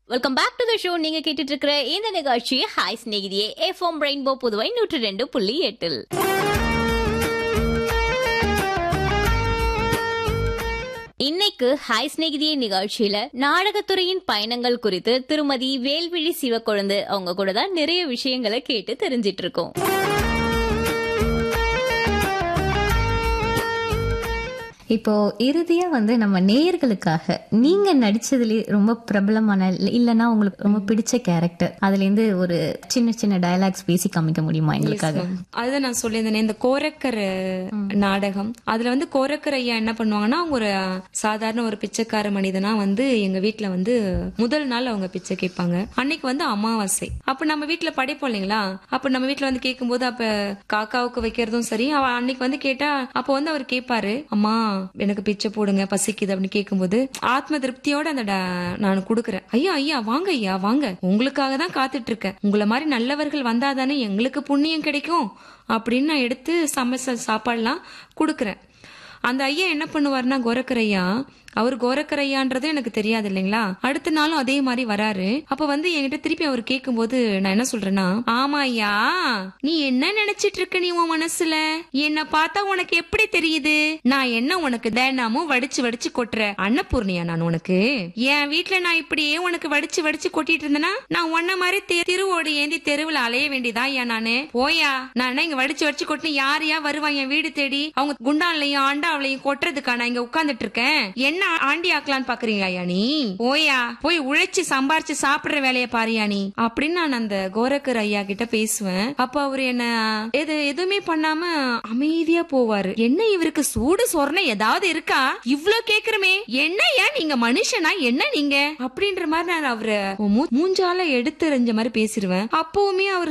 welcome back to the show நீங்க கேட்டுட்டு இருக்கிற இந்த நிகழ்ச்சி ஹாய் ஸ்நேகிதியே எஃப்எம் ரெயின்போ புதுவை நூற்று ரெண்டு புள்ளி எட்டில் இன்னைக்கு ஹாய் ஸ்நேகிதியே நிகழ்ச்சியில நாடகத்துறையின் பயணங்கள் குறித்து திருமதி வேல்விழி சிவக்கொழுந்து அவங்க கூட தான் நிறைய விஷயங்களை கேட்டு தெரிஞ்சிட்டு இருக்கோம் இப்போ இறுதியா வந்து நம்ம நேயர்களுக்காக நீங்க நடிச்சதுல ரொம்ப பிரபலமான இல்ல- இல்லனா உங்களுக்கு ரொம்ப பிடிச்ச கேரக்டர் அதுல இருந்து ஒரு சின்ன சின்ன டயலாக்ஸ் பேசி காமிக்க முடியுமா எங்களுக்காக அதுதான் நான் சொல்லியிருந்தேனே இந்த கோரக்கர் நாடகம் அதுல வந்து கோரக்கர் ஐயா என்ன பண்ணுவாங்கன்னா அவங்க ஒரு சாதாரண ஒரு பிச்சைக்கார மனிதனா வந்து எங்க வீட்ல வந்து முதல் நாள் அவங்க பிச்சை கேட்பாங்க அன்னைக்கு வந்து அமாவாசை அப்ப நம்ம வீட்ல படைப்போம் இல்லைங்களா அப்ப நம்ம வீட்ல வந்து கேட்கும்போது அப்ப காக்காவுக்கு வைக்கிறதும் சரி அவ அன்னைக்கு வந்து கேட்டா அப்ப வந்து அவர் கேட்பாரு அம்மா எனக்கு பிச்சை போடுங்க பசிக்குது அப்படின்னு கேட்கும்போது ஆத்ம திருப்தியோட அந்த ட- நான் கொடுக்கறேன் ஐயா ஐயா வாங்க ஐயா வாங்க உங்களுக்காக தான் காத்துட்டு இருக்கேன் உங்களை மாதிரி நல்லவர்கள் வந்தாதானே எங்களுக்கு புண்ணியம் கிடைக்கும் அப்படின்னு நான் எடுத்து சமைச்ச சாப்பாடுலாம் கொடுக்கறேன் அந்த ஐயா என்ன பண்ணுவாருன்னா கோரக்கர் ஐயா அவர் கோரக்கர் ஐயான்றது எனக்கு தெரியாது இல்லைங்களா அடுத்த நாளும் அதே மாதிரி வராரு அப்ப வந்து என்கிட்ட திருப்பி அவர் கேட்கும்போது நான் என்ன சொல்றேன்னா ஆமா ஐயா நீ என்ன நினைச்சிட்டு இருக்க நீ உன் மனசுல என்ன பார்த்தா உனக்கு எப்படி தெரியுது நான் என்ன உனக்கு தினமும் வடிச்சு வடிச்சு கொட்டுற அன்னபூர்ணியா நான் உனக்கு என் வீட்ல நான் இப்படியே உனக்கு வடிச்சு வடிச்சு கொட்டிட்டு இருந்தேன்னா நான் உன்ன மாதிரி தெ- திருவோடு ஏந்தி தெருவுல அலைய வேண்டியதா ஐயா நானு போயா நான் என்ன இங்க வடிச்சு வடிச்சு கொட்டினு யார் யார் வருவா என் வீடு தேடி அவங்க குண்டான்லையும் ஆண்டாவிலையும் கொட்டுறதுக்கா நான் இங்க உட்கார்ந்துட்டு இருக்கேன் என்ன ஆண்டி ஆக்கலான்னு பாக்குறீங்க ஐயா நீ போயா போய் உழைச்சு சம்பாரிச்சு சாப்பிடுற வேலைய பாரியா நீ அப்படின்னு நான் அந்த கோரக்கர் ஐயா கிட்ட பேசுவேன் அப்ப அவரு என்ன எது எதுவுமே பண்ணாம அமைதியா போவாரு என்ன இவருக்கு சூடு சொரணை ஏதாவது இருக்கா இவ்ளோ கேக்குறமே என்ன ஏன் நீங்க மனுஷனா என்ன நீங்க அப்படின்ற மாதிரி நான் அவரை மூ- மூஞ்சால எடுத்து எறிஞ்ச மாதிரி பேசிடுவேன் அப்பவுமே அவர்